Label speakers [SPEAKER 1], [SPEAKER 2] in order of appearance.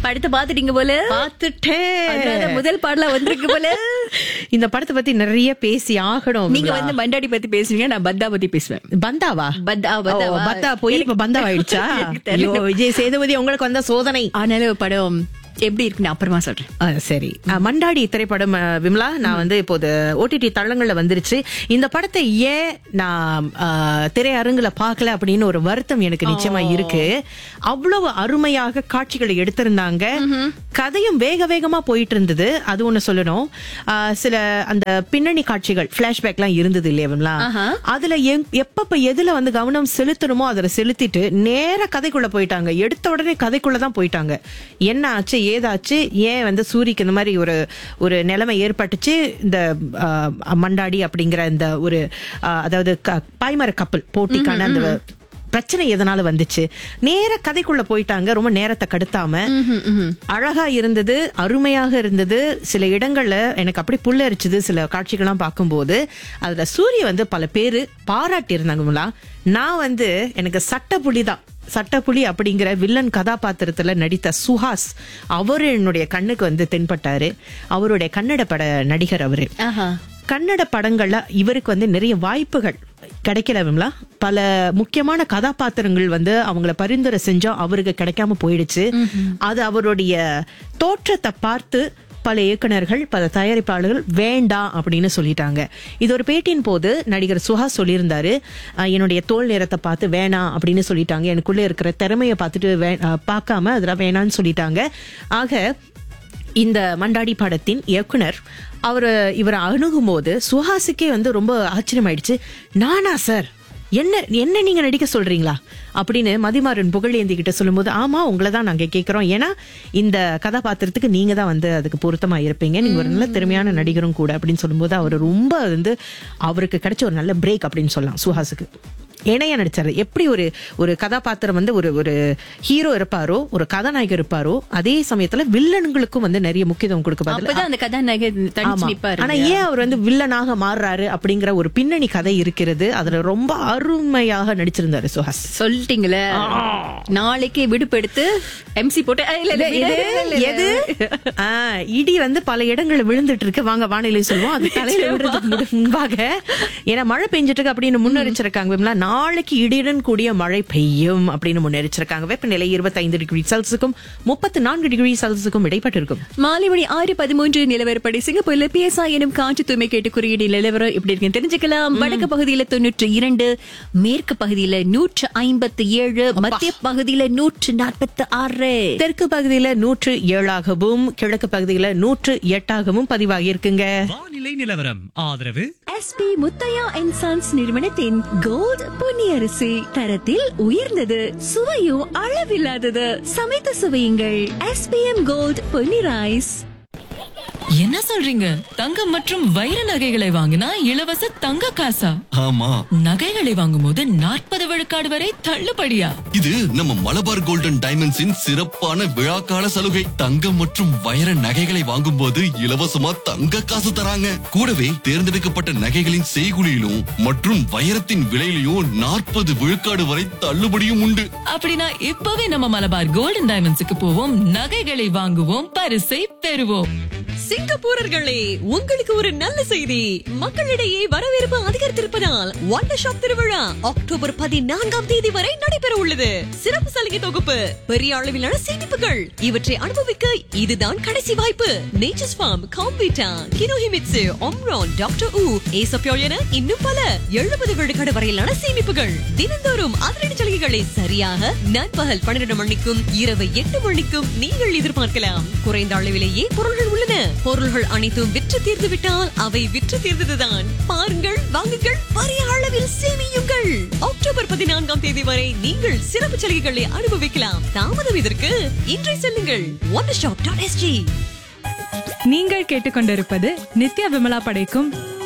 [SPEAKER 1] படத்தை பாத்துட்டீங்க போல
[SPEAKER 2] பாத்துட்டேன்
[SPEAKER 1] அதனால முதல் பாடலா வந்திருக்கு போல
[SPEAKER 2] இந்த படத்தை பத்தி நிறைய பேசி ஆகணும்
[SPEAKER 1] நீங்க வந்து மண்டாடி பத்தி பேசுவீங்க நான் பத்தா பத்தி பேசுவேன்
[SPEAKER 2] பந்தாவா
[SPEAKER 1] பத்தா
[SPEAKER 2] ஓ,
[SPEAKER 1] பத்தாவா?
[SPEAKER 2] பத்தா போய் இப்ப பந்தா ஆயிடுச்சா
[SPEAKER 1] எனக்கு தெரியல.
[SPEAKER 2] ஐயோ, விஜய் சேதுபதி உங்களுக்கு வந்த சோதனை
[SPEAKER 1] ஆனாலும் படம் எப்படி இருக்குன்னு அப்புறமா சொல்றேன்
[SPEAKER 2] ஆ, சரி ஆ, மண்டாடி திரைப்படம் ஆ, விமலா நான் வந்து இப்போது ஓடிடி தளங்கள்ல வந்துருச்சு இந்த படத்தை ஏன் நான் ஆ, திரையரங்குல பார்க்கல அப்படின்னு ஒரு வருத்தம் எனக்கு நிச்சயமா இருக்கு அவ்வளவு அருமையாக காட்சிகளை எடுத்திருந்தாங்க கதையும் வேக வேகமா போயிட்டு இருந்தது அது ஒண்ணு சொல்லணும் ஆ, சில அந்த பின்னணி காட்சிகள் பிளாஷ்பேக்லாம் இருந்தது இல்லையா விமலா
[SPEAKER 1] ஆஹா.
[SPEAKER 2] அதுல எங்- எப்பப்ப எதுல வந்து கவனம் செலுத்தணுமோ அதுல செலுத்திட்டு நேர கதைக்குள்ள போயிட்டாங்க எடுத்த உடனே கதைக்குள்ள தான் போயிட்டாங்க என்ன ஆச்சு ஏதாச்சு ஏன் வந்து சூரிக்கு இந்த மாதிரி ஒரு ஒரு நிலைமை ஏற்பட்டுச்சு இந்த ஆ, மண்டாடி அப்படிங்கிற இந்த ஒரு ஆ, அதாவது க- பாய்மர கப்பல் போட்டிக்கான அந்த பிரச்சனை எதனால வந்துச்சு நேர கதைக்குள்ள போயிட்டாங்க ரொம்ப நேரத்தை கடுத்தாம அழகா இருந்தது அருமையாக இருந்தது சில இடங்கள்ல எனக்கு அப்படி புல்லரிச்சுது சில காட்சிகள்லாம் பார்க்கும்போது அதுல சூரிய வந்து பல பேரு பாராட்டி இருந்தாங்கங்களா நான் வந்து எனக்கு சட்டப்புலி தான் சட்டப்புலி அப்படிங்கிற வில்லன் கதாபாத்திரத்துல நடித்த சுஹாஸ் அவரு என்னுடைய கண்ணுக்கு வந்து தென்பட்டாரு அவருடைய கன்னட பட நடிகர் அவரு
[SPEAKER 1] ஆஹா
[SPEAKER 2] கன்னட படங்கள்ல இவருக்கு வந்து நிறைய வாய்ப்புகள் கிடைக்கல விமலா பல முக்கியமான கதாபாத்திரங்கள் வந்து அவங்கள பரிந்துரை செஞ்சோம் அவருக்கு கிடைக்காம போயிடுச்சு அது அவருடைய தோற்றத்தை பார்த்து பல இயக்குனர்கள் பல தயாரிப்பாளர்கள் வேண்டாம் அப்படின்னு சொல்லிட்டாங்க இது ஒரு பேட்டியின் போது நடிகர் சுஹாஸ் சொல்லியிருந்தாரு "அஹ், என்னுடைய தோல் நிறத்தை பார்த்து வேணாம் அப்படின்னு சொல்லிட்டாங்க எனக்குள்ள இருக்கிற திறமையை பார்த்துட்டு வே- அஹ், பார்க்காம அதெல்லாம் வேணாம்னு சொல்லிட்டாங்க ஆக இந்த மண்டாடி படத்தின் இயக்குனர் அவர் இவரை அணுகும்போது சுஹாஸுக்கே வந்து ரொம்ப ஆச்சரியமாயிடுச்சு நானா சார் என்ன என்ன நீங்க நடிக்க சொல்றீங்களா அப்படின்னு மதிமாறன் புகழேந்தி கிட்ட சொல்லும்போது ஆமா உங்களை தான் நாங்க கேட்கிறோம் ஏன்னா இந்த கதாபாத்திரத்துக்கு நீங்க தான் வந்து அதுக்கு பொருத்தமா இருப்பீங்க நீங்க ஒரு நல்ல திறமையான நடிகரும் கூட அப்படின்னு சொல்லும்போது அவர் ரொம்ப வந்து அவருக்கு கிடைச்ச ஒரு நல்ல பிரேக் அப்படின்னு சொல்லலாம் சுஹாஸுக்கு இணைய நடிச்சாரு எப்படி ஒரு ஒரு கதாபாத்திரம் வந்து ஒரு ஒரு ஹீரோ இருப்பாரோ ஒரு கதாநாயகர் இருப்பாரோ அதே சமயத்துல வில்லன்களுக்கும் வந்து நிறைய முக்கியத்துவம் கொடுக்க பதில்
[SPEAKER 1] அப்பதான் அந்த கதாநாயகர் தனிச்சு
[SPEAKER 2] ஆமா.
[SPEAKER 1] நிப்பாரு
[SPEAKER 2] ஆனா ஏன் அவர் வந்து வில்லனாக மாறுறாரு அப்படிங்கிற ஒரு பின்னணி கதை இருக்கிறது அதுல ரொம்ப அருமையாக நடிச்சிருந்தாரு சுஹாஸ்
[SPEAKER 1] சொல்லிட்டீங்களே நாளைக்கே விடுப்பு எடுத்து எம்சி போட்டு அஹ், இல்ல, இல்ல,
[SPEAKER 2] எது
[SPEAKER 1] இல்ல, இல்ல, இல்ல.
[SPEAKER 2] எது ஆ, இடி வந்து பல இடங்கள்ல விழுந்துட்டு இருக்கு வாங்க வானிலை சொல்லுவோம் அது தலையில விழுறதுக்கு முன்- முன்பாக ஏன்னா மழை பெஞ்சிட்டு இருக்கு அப்படின்னு முன்னெரிச்சிருக்காங்க விமலா நாளைக்கு இடியுடன் கூடிய மழை பெய்யும் அப்படின்னு முன்னெரிச்சிருக்காங்க வெப்பநிலை இருபத்தைந்து டிகிரி செல்சியஸுக்கும் முப்பத்தி நான்கு டிகிரி செல்சியஸுக்கும் இடைப்பட்டு இருக்கும்
[SPEAKER 1] மாலை மணி ஆறு பதிமூன்று நிலவரப்படி சிங்கப்பூர்ல பிஎஸ்ஐ எனும் காற்று தூய்மை கேட்டு குறியீடு நிலவரம் எப்படி இருக்குன்னு தெரிஞ்சுக்கலாம் வடக்கு பகுதியில தொண்ணூற்று இரண்டு மேற்கு பகுதியில நூற்று ஐம்பத்தி ஏழு மத்திய பகுதியில நூற்று நாற்பத்தி ஆறு
[SPEAKER 2] தெற்கு பகுதியில நூற்று ஏழாகவும் கிழக்கு பகுதியில நூற்று எட்டாகவும் பதிவாகி இருக்குங்க
[SPEAKER 3] வானிலை நிலவரம் ஆதரவு
[SPEAKER 1] எஸ்பி முத்தையா அண்ட் சன்ஸ் நிறுவனத்தின் கோல்ட் பொன்னியரிசி தரத்தில் உயர்ந்தது சுவையும் அளவில்லாதது சமைத்து சுவையுங்கள் எஸ்பிஎம் கோல்ட் பொன்னி ரைஸ்
[SPEAKER 4] என்ன சொல்றீங்க தங்கம் மற்றும் வைர நகைகளை வாங்கினா இலவச தங்க காசா
[SPEAKER 5] ஆமா
[SPEAKER 4] நகைகளை வாங்கும்போது நாற்பது விழுக்காடு வரை தள்ளுபடியா
[SPEAKER 5] இது நம்ம மலபார் கோல்டன் டைமண்ட்ஸின் சிறப்பான விழாக்கால சலுகை தங்கம் மற்றும் வைர நகைகளை வாங்கும்போது இலவசமா தங்க காசு தராங்க கூடவே தேர்ந்தெடுக்கப்பட்ட நகைகளின் செய்குலியிலும் மற்றும் வைரத்தின் விலையிலும் நாற்பது விழுக்காடு வரை தள்ளுபடியும் உண்டு
[SPEAKER 4] அப்படின்னா இப்பவே நம்ம மலபார் கோல்டன் டைமண்ட்ஸுக்கு போவோம் நகைகளை வாங்குவோம் பரிசை பெறுவோம்
[SPEAKER 6] சிங்கப்பூரர்களே உங்களுக்கு ஒரு நல்ல செய்தி மக்களிடையே வரவேற்பு அதிகரித்திருப்பதால் ஒண்டர் ஷாப் திருவிழா அக்டோபர் பதினான்காம் தேதி வரை நடைபெற உள்ளது சிறப்பு சலுகை தொகுப்பு பெரிய அளவிலான சேமிப்புகள் இவற்றை அனுபவிக்க இதுதான் கடைசி வாய்ப்பு நேச்சர்ஸ் ஃபார்ம் காம்பீட்டா கினோஹிமிட்சு ஒம்ரான் டாக்டர் ஊ ஏசப்யோ என இன்னும் பல எழுபது விழுக்காடு வரையிலான சேமிப்புகள் தினந்தோறும் அதிரடி சலுகைகளை சரியாக நண்பகல் பன்னிரண்டு மணிக்கும் இரவு எட்டு மணிக்கும் நீங்கள் எதிர்பார்க்கலாம் குறைந்த அளவிலேயே பொருள்கள் உள்ளன பொருள்கள் அனைத்தும் விற்று தீர்ந்து விட்டால் அவை விற்று தீர்ந்ததுதான் பாருங்கள் வாங்குங்கள் பெரிய அளவில் சேமியுங்கள் அக்டோபர் பதினான்காம் தேதி வரை நீங்கள் சிறப்பு சலுகைகளை அனுபவிக்கலாம் தாமதம் இதற்கு இன்றை செல்லுங்கள் ஒன் டாட் எஸ்ஜி
[SPEAKER 7] நீங்கள் கேட்டுக்கொண்டிருப்பது நித்யா விமலா படைக்கும்